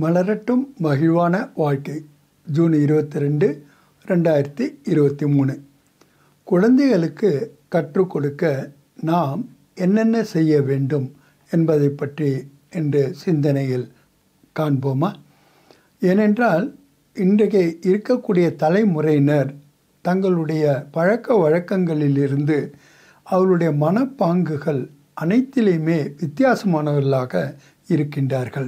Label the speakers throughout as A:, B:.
A: மலரட்டும் மகிழ்வான வாழ்க்கை ஜூன் இருபத்தி ரெண்டு ரெண்டாயிரத்தி இருபத்தி மூணு குழந்தைகளுக்கு கற்றுக் கொடுக்க நாம் என்னென்ன செய்ய வேண்டும் என்பதை பற்றி இன்று சிந்தனையில் காண்போமா ஏனென்றால் இன்றைக்கு இருக்கக்கூடிய தலைமுறையினர் தங்களுடைய பழக்க வழக்கங்களிலிருந்து அவருடைய மனப்பாங்குகள் அனைத்திலையுமே வித்தியாசமானவர்களாக இருக்கின்றார்கள்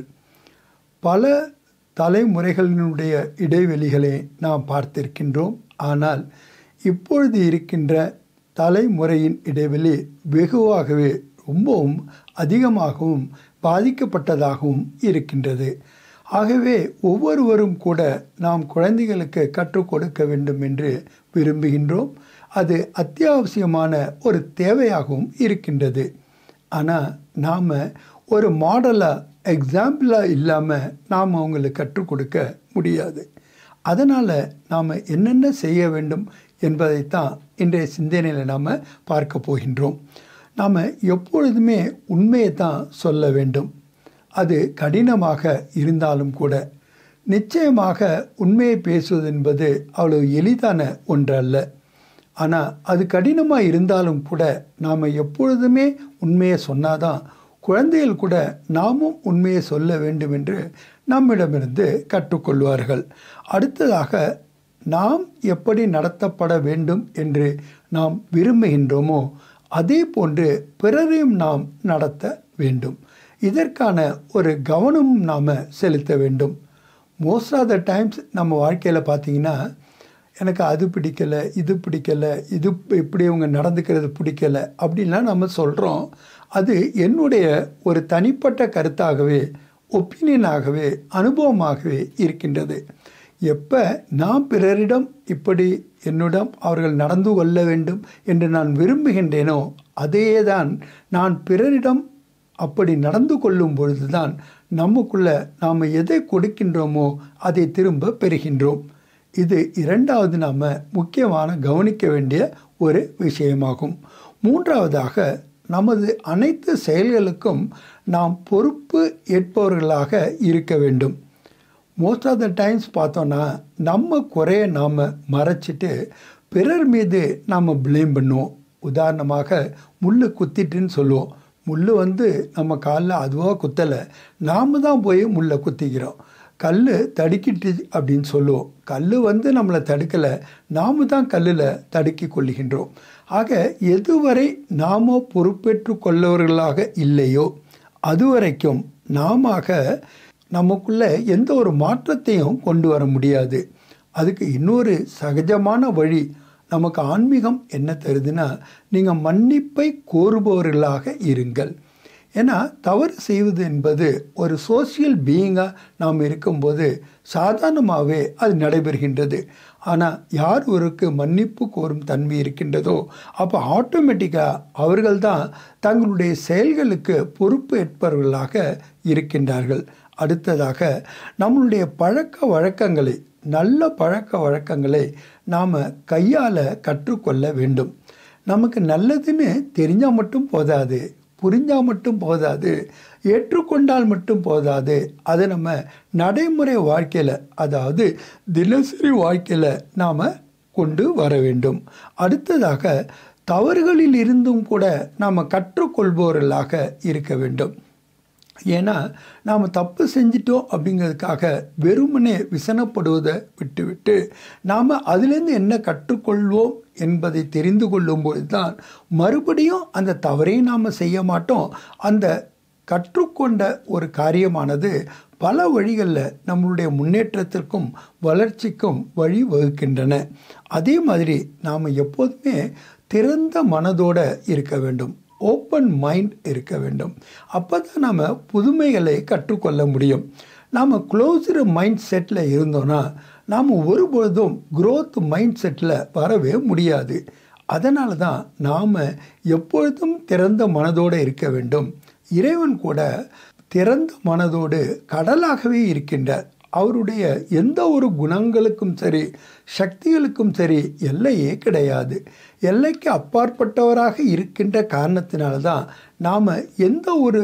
A: பல தலைமுறைகளினுடைய இடைவெளிகளை நாம் பார்த்திருக்கின்றோம் ஆனால் இப்பொழுது இருக்கின்ற தலைமுறையின் இடைவெளி வெகுவாகவே ரொம்பவும் அதிகமாகவும் பாதிக்கப்பட்டதாகவும் இருக்கின்றது ஆகவே ஒவ்வொருவரும் கூட நாம் குழந்தைகளுக்கு கற்றுக் கொடுக்க வேண்டும் என்று விரும்புகின்றோம் அது அத்தியாவசியமான ஒரு தேவையாகவும் இருக்கின்றது ஆனால் நாம் ஒரு மாடலாக எக்ஸாம்பிளாக இல்லாமல் நாம் அவங்களுக்கு கற்றுக் கொடுக்க முடியாது அதனால் நாம் என்னென்ன செய்ய வேண்டும் என்பதைத்தான் இன்றைய சிந்தனையில் நாம் பார்க்க போகின்றோம் நாம் எப்பொழுதுமே உண்மையை தான் சொல்ல வேண்டும் அது கடினமாக இருந்தாலும் கூட நிச்சயமாக உண்மையை பேசுவது என்பது அவ்வளவு எளிதான ஒன்றல்ல ஆனால் அது கடினமாக இருந்தாலும் கூட நாம் எப்பொழுதுமே உண்மையை சொன்னாதான் குழந்தைகள் கூட நாமும் உண்மையை சொல்ல வேண்டும் என்று நம்மிடமிருந்து கற்றுக்கொள்வார்கள் அடுத்ததாக நாம் எப்படி நடத்தப்பட வேண்டும் என்று நாம் விரும்புகின்றோமோ அதே போன்று பிறரையும் நாம் நடத்த வேண்டும் இதற்கான ஒரு கவனமும் நாம் செலுத்த வேண்டும் மோஸ்ட் ஆஃப் த டைம்ஸ் நம்ம வாழ்க்கையில் பார்த்தீங்கன்னா எனக்கு அது பிடிக்கலை இது பிடிக்கலை இது இப்படி இவங்க நடந்துக்கிறது பிடிக்கலை அப்படின்லாம் நம்ம சொல்கிறோம் அது என்னுடைய ஒரு தனிப்பட்ட கருத்தாகவே ஒப்பீனியனாகவே அனுபவமாகவே இருக்கின்றது எப்போ நான் பிறரிடம் இப்படி என்னிடம் அவர்கள் நடந்து கொள்ள வேண்டும் என்று நான் விரும்புகின்றேனோ அதேதான் நான் பிறரிடம் அப்படி நடந்து கொள்ளும் பொழுதுதான் நமக்குள்ள நாம் எதை கொடுக்கின்றோமோ அதை திரும்ப பெறுகின்றோம் இது இரண்டாவது நாம் முக்கியமான கவனிக்க வேண்டிய ஒரு விஷயமாகும் மூன்றாவதாக நமது அனைத்து செயல்களுக்கும் நாம் பொறுப்பு ஏற்பவர்களாக இருக்க வேண்டும் மோஸ்ட் ஆஃப் த டைம்ஸ் பார்த்தோன்னா நம்ம குறைய நாம் மறைச்சிட்டு பிறர் மீது நாம் ப்ளேம் பண்ணுவோம் உதாரணமாக முள் குத்திட்டுன்னு சொல்லுவோம் முள் வந்து நம்ம காலில் அதுவாக குத்தலை நாம் தான் போய் முள்ளை குத்திக்கிறோம் கல் தடுக்கிட்டு அப்படின்னு சொல்லுவோம் கல் வந்து நம்மளை தடுக்கலை நாம் தான் கல்லில் தடுக்கி கொள்ளுகின்றோம் ஆக எதுவரை நாம் பொறுப்பேற்று கொள்ளவர்களாக இல்லையோ அதுவரைக்கும் நாம நமக்குள்ள எந்த ஒரு மாற்றத்தையும் கொண்டு வர முடியாது அதுக்கு இன்னொரு சகஜமான வழி நமக்கு ஆன்மீகம் என்ன தருதுன்னா நீங்கள் மன்னிப்பை கோருபவர்களாக இருங்கள் ஏன்னா தவறு செய்வது என்பது ஒரு சோசியல் பீயிங்காக நாம் இருக்கும்போது சாதாரணமாகவே அது நடைபெறுகின்றது ஆனால் யார் ஒருக்கு மன்னிப்பு கோரும் தன்மை இருக்கின்றதோ அப்போ ஆட்டோமேட்டிக்காக அவர்கள் தான் தங்களுடைய செயல்களுக்கு பொறுப்பு ஏற்பவர்களாக இருக்கின்றார்கள் அடுத்ததாக நம்மளுடைய பழக்க வழக்கங்களை நல்ல பழக்க வழக்கங்களை நாம் கையால் கற்றுக்கொள்ள வேண்டும் நமக்கு நல்லதுன்னு தெரிஞ்சால் மட்டும் போதாது புரிஞ்சால் மட்டும் போதாது ஏற்றுக்கொண்டால் மட்டும் போதாது அதை நம்ம நடைமுறை வாழ்க்கையில் அதாவது தினசரி வாழ்க்கையில் நாம் கொண்டு வர வேண்டும் அடுத்ததாக தவறுகளில் இருந்தும் கூட நாம் கற்றுக்கொள்பவர்களாக இருக்க வேண்டும் ஏன்னா நாம் தப்பு செஞ்சிட்டோம் அப்படிங்கிறதுக்காக வெறுமனே விசனப்படுவதை விட்டுவிட்டு நாம் அதிலேருந்து என்ன கற்றுக்கொள்வோம் என்பதை தெரிந்து கொள்ளும்போது தான் மறுபடியும் அந்த தவறையும் நாம் செய்ய மாட்டோம் அந்த கற்றுக்கொண்ட ஒரு காரியமானது பல வழிகளில் நம்மளுடைய முன்னேற்றத்திற்கும் வளர்ச்சிக்கும் வழி வகுக்கின்றன அதே மாதிரி நாம் எப்போதுமே திறந்த மனதோடு இருக்க வேண்டும் ஓப்பன் மைண்ட் இருக்க வேண்டும் அப்போ தான் நம்ம புதுமைகளை கற்றுக்கொள்ள முடியும் நாம் க்ளோஸ்டு மைண்ட் செட்டில் இருந்தோன்னா நாம் ஒருபொழுதும் க்ரோத் மைண்ட் செட்டில் வரவே முடியாது அதனால தான் நாம் எப்பொழுதும் திறந்த மனதோடு இருக்க வேண்டும் இறைவன் கூட திறந்த மனதோடு கடலாகவே இருக்கின்றார் அவருடைய எந்த ஒரு குணங்களுக்கும் சரி சக்திகளுக்கும் சரி எல்லையே கிடையாது எல்லைக்கு அப்பாற்பட்டவராக இருக்கின்ற காரணத்தினால தான் நாம் எந்த ஒரு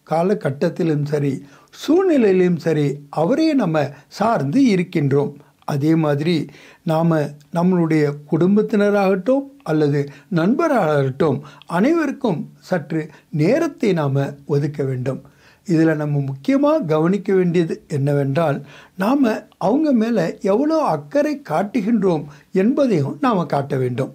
A: காலகட்டத்திலும் சரி சூழ்நிலையிலும் சரி அவரே நம்ம சார்ந்து இருக்கின்றோம் அதே மாதிரி நாம் நம்மளுடைய குடும்பத்தினராகட்டும் அல்லது நண்பராகட்டும் அனைவருக்கும் சற்று நேரத்தை நாம் ஒதுக்க வேண்டும் இதில் நம்ம முக்கியமாக கவனிக்க வேண்டியது என்னவென்றால் நாம் அவங்க மேலே எவ்வளோ அக்கறை காட்டுகின்றோம் என்பதையும் நாம் காட்ட வேண்டும்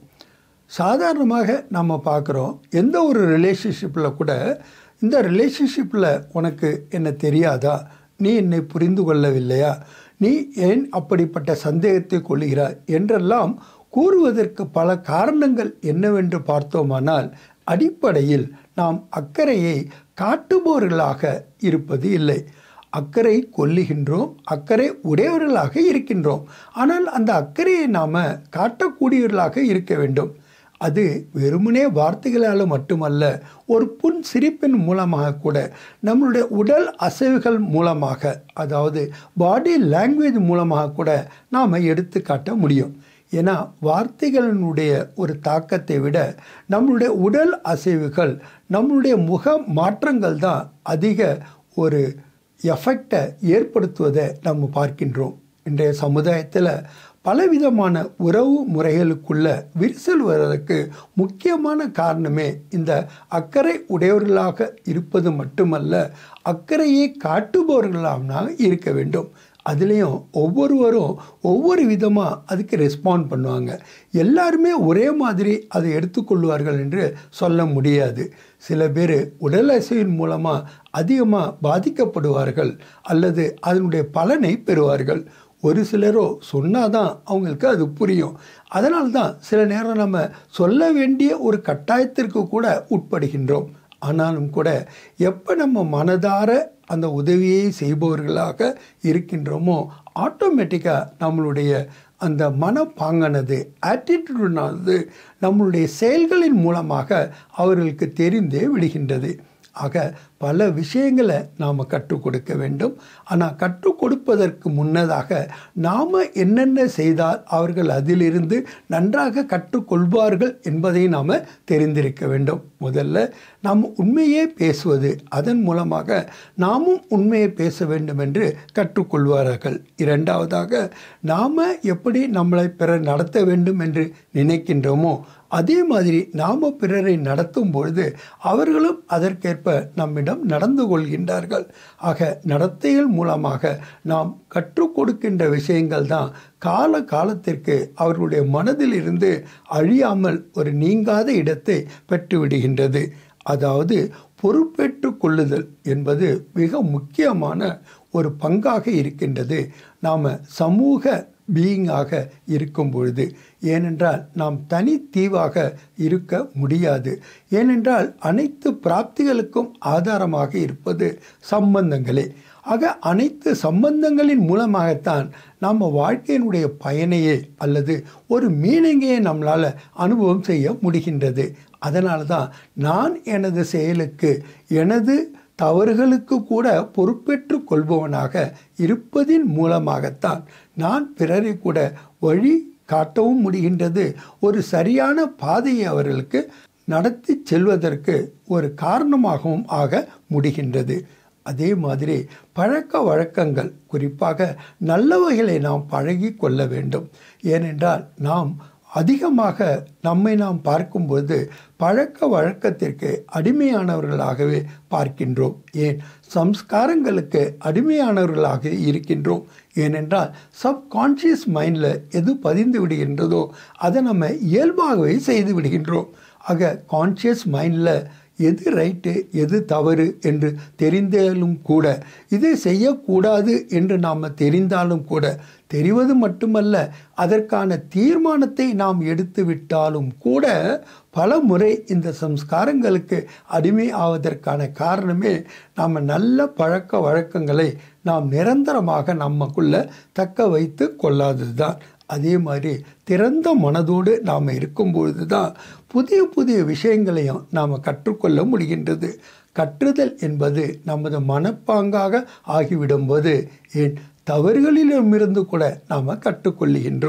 A: சாதாரணமாக நம்ம பார்க்குறோம் எந்த ஒரு ரிலேஷன்ஷிப்பில் கூட இந்த ரிலேஷன்ஷிப்பில் உனக்கு என்ன தெரியாதா நீ என்னை புரிந்து கொள்ளவில்லையா நீ ஏன் அப்படிப்பட்ட சந்தேகத்தை கொள்கிறாய் என்றெல்லாம் கூறுவதற்கு பல காரணங்கள் என்னவென்று பார்த்தோமானால் அடிப்படையில் நாம் அக்கறையை காட்டுபவர்களாக இருப்பது இல்லை அக்கறை கொல்லுகின்றோம் அக்கறை உடையவர்களாக இருக்கின்றோம் ஆனால் அந்த அக்கறையை நாம் காட்டக்கூடியவர்களாக இருக்க வேண்டும் அது வெறுமனே வார்த்தைகளால் மட்டுமல்ல ஒரு புன் சிரிப்பின் மூலமாக கூட நம்மளுடைய உடல் அசைவுகள் மூலமாக அதாவது பாடி லாங்குவேஜ் மூலமாக கூட நாம் எடுத்து காட்ட முடியும் ஏன்னா வார்த்தைகளினுடைய ஒரு தாக்கத்தை விட நம்மளுடைய உடல் அசைவுகள் நம்மளுடைய முக மாற்றங்கள் தான் அதிக ஒரு எஃபெக்டை ஏற்படுத்துவதை நம்ம பார்க்கின்றோம் இன்றைய சமுதாயத்தில் பலவிதமான உறவு முறைகளுக்குள்ள விரிசல் வருவதற்கு முக்கியமான காரணமே இந்த அக்கறை உடையவர்களாக இருப்பது மட்டுமல்ல அக்கறையை காட்டுபவர்களாக இருக்க வேண்டும் அதுலேயும் ஒவ்வொருவரும் ஒவ்வொரு விதமாக அதுக்கு ரெஸ்பாண்ட் பண்ணுவாங்க எல்லாருமே ஒரே மாதிரி அதை எடுத்துக்கொள்வார்கள் என்று சொல்ல முடியாது சில பேர் உடல் அசைவின் மூலமாக அதிகமாக பாதிக்கப்படுவார்கள் அல்லது அதனுடைய பலனை பெறுவார்கள் ஒரு சிலரோ சொன்னாதான் அவங்களுக்கு அது புரியும் அதனால தான் சில நேரம் நம்ம சொல்ல வேண்டிய ஒரு கட்டாயத்திற்கு கூட உட்படுகின்றோம் ஆனாலும் கூட எப்போ நம்ம மனதார அந்த உதவியை செய்பவர்களாக இருக்கின்றோமோ ஆட்டோமேட்டிக்காக நம்மளுடைய அந்த மனப்பாங்கானது ஆட்டிடியூடானது நம்மளுடைய செயல்களின் மூலமாக அவர்களுக்கு தெரிந்தே விடுகின்றது ஆக பல விஷயங்களை நாம் கற்றுக் கொடுக்க வேண்டும் ஆனால் கற்றுக் கொடுப்பதற்கு முன்னதாக நாம் என்னென்ன செய்தால் அவர்கள் அதிலிருந்து நன்றாக கற்றுக்கொள்வார்கள் என்பதை நாம் தெரிந்திருக்க வேண்டும் முதல்ல நாம் உண்மையே பேசுவது அதன் மூலமாக நாமும் உண்மையை பேச வேண்டும் என்று கற்றுக்கொள்வார்கள் இரண்டாவதாக நாம் எப்படி நம்மளை பிறர் நடத்த வேண்டும் என்று நினைக்கின்றோமோ அதே மாதிரி நாம் பிறரை நடத்தும் பொழுது அவர்களும் அதற்கேற்ப நம்மிடம் நடந்து கொள்கின்றார்கள் ஆக நடத்தைகள் மூலமாக நாம் கற்றுக் கொடுக்கின்ற விஷயங்கள் தான் கால காலத்திற்கு அவர்களுடைய மனதில் இருந்து அழியாமல் ஒரு நீங்காத இடத்தை பெற்றுவிடுகின்றது அதாவது பொறுப்பேற்று கொள்ளுதல் என்பது மிக முக்கியமான ஒரு பங்காக இருக்கின்றது நாம் சமூக பீயிங்காக இருக்கும் பொழுது ஏனென்றால் நாம் தனித்தீவாக இருக்க முடியாது ஏனென்றால் அனைத்து பிராப்திகளுக்கும் ஆதாரமாக இருப்பது சம்பந்தங்களே ஆக அனைத்து சம்பந்தங்களின் மூலமாகத்தான் நம்ம வாழ்க்கையினுடைய பயனையே அல்லது ஒரு மீனிங்கையே நம்மளால் அனுபவம் செய்ய முடிகின்றது அதனால தான் நான் எனது செயலுக்கு எனது தவறுகளுக்கு கூட பொறுப்பேற்று கொள்பவனாக இருப்பதின் மூலமாகத்தான் நான் பிறரை கூட வழி காட்டவும் முடிகின்றது ஒரு சரியான பாதையை அவர்களுக்கு நடத்தி செல்வதற்கு ஒரு காரணமாகவும் ஆக முடிகின்றது அதே மாதிரி பழக்க வழக்கங்கள் குறிப்பாக நல்லவைகளை நாம் பழகி கொள்ள வேண்டும் ஏனென்றால் நாம் அதிகமாக நம்மை நாம் பார்க்கும்போது பழக்க வழக்கத்திற்கு அடிமையானவர்களாகவே பார்க்கின்றோம் ஏன் சம்ஸ்காரங்களுக்கு அடிமையானவர்களாக இருக்கின்றோம் ஏனென்றால் சப்கான்ஷியஸ் மைண்டில் எது பதிந்து விடுகின்றதோ அதை நம்ம இயல்பாகவே செய்து விடுகின்றோம் ஆக கான்ஷியஸ் மைண்டில் எது ரைட்டு எது தவறு என்று தெரிந்தாலும் கூட இதை செய்யக்கூடாது என்று நாம் தெரிந்தாலும் கூட தெரிவது மட்டுமல்ல அதற்கான தீர்மானத்தை நாம் எடுத்து விட்டாலும் கூட பல முறை இந்த சம்ஸ்காரங்களுக்கு அடிமை ஆவதற்கான காரணமே நாம் நல்ல பழக்க வழக்கங்களை நாம் நிரந்தரமாக நமக்குள்ள தக்க வைத்து கொள்ளாதது தான் அதே மாதிரி திறந்த மனதோடு நாம் இருக்கும்பொழுது தான் புதிய புதிய விஷயங்களையும் நாம் கற்றுக்கொள்ள முடிகின்றது கற்றுதல் என்பது நமது மனப்பாங்காக ஆகிவிடும்போது ஏன் தவறுகளிலுமிருந்து கூட நாம் கற்றுக்கொள்ளுகின்றோம்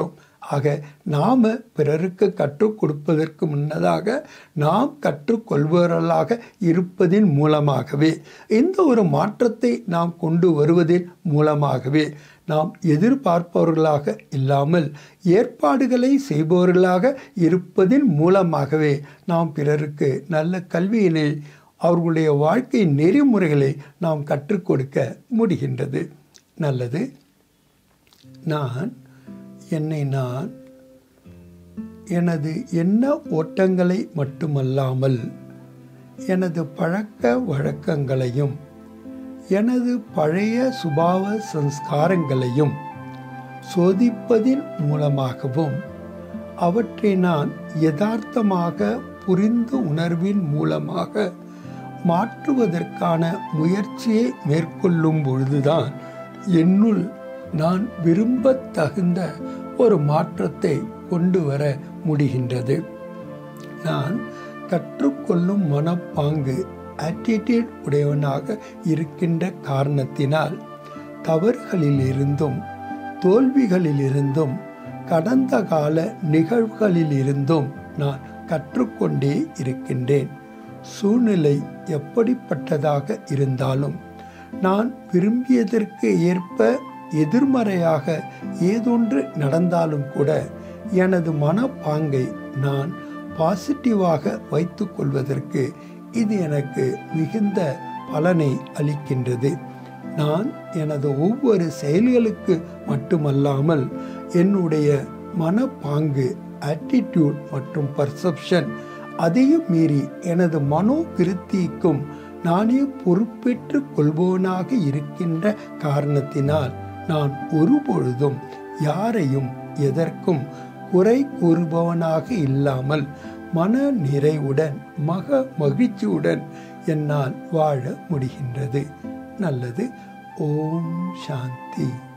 A: ஆக நாம் பிறருக்கு கற்றுக் கொடுப்பதற்கு முன்னதாக நாம் கற்றுக்கொள்பவர்களாக இருப்பதின் மூலமாகவே இந்த ஒரு மாற்றத்தை நாம் கொண்டு வருவதன் மூலமாகவே நாம் எதிர்பார்ப்பவர்களாக இல்லாமல் ஏற்பாடுகளை செய்பவர்களாக இருப்பதின் மூலமாகவே நாம் பிறருக்கு நல்ல கல்வியினை அவர்களுடைய வாழ்க்கை நெறிமுறைகளை நாம் கற்றுக் கொடுக்க முடிகின்றது நல்லது நான் என்னை நான் எனது எண்ண ஓட்டங்களை மட்டுமல்லாமல் எனது பழக்க வழக்கங்களையும் எனது பழைய சுபாவ சம்ஸ்காரங்களையும் சோதிப்பதின் மூலமாகவும் அவற்றை நான் யதார்த்தமாக புரிந்து உணர்வின் மூலமாக மாற்றுவதற்கான முயற்சியை மேற்கொள்ளும் பொழுதுதான் என்னுள் நான் விரும்பத் தகுந்த ஒரு மாற்றத்தை கொண்டு வர முடிகின்றது நான் கற்றுக்கொள்ளும் மனப்பாங்கு ஆட்டிடியூட் உடையவனாக இருக்கின்ற காரணத்தினால் தவறுகளிலிருந்தும் தோல்விகளிலிருந்தும் கடந்த கால நிகழ்வுகளிலிருந்தும் நான் கற்றுக்கொண்டே இருக்கின்றேன் சூழ்நிலை எப்படிப்பட்டதாக இருந்தாலும் நான் விரும்பியதற்கு ஏற்ப எதிர்மறையாக ஏதொன்று நடந்தாலும் கூட எனது மனப்பாங்கை நான் பாசிட்டிவாக வைத்து கொள்வதற்கு இது எனக்கு மிகுந்த பலனை அளிக்கின்றது நான் எனது ஒவ்வொரு செயல்களுக்கு மட்டுமல்லாமல் என்னுடைய மனப்பாங்கு ஆட்டிடியூட் மற்றும் பர்செப்ஷன் அதையும் மீறி எனது மனோ விருத்திக்கும் நானே பொறுப்பேற்று கொள்பவனாக இருக்கின்ற காரணத்தினால் நான் ஒருபொழுதும் யாரையும் எதற்கும் குறை கூறுபவனாக இல்லாமல் மன நிறைவுடன் மக மகிழ்ச்சியுடன் என்னால் வாழ முடிகின்றது நல்லது ஓம் சாந்தி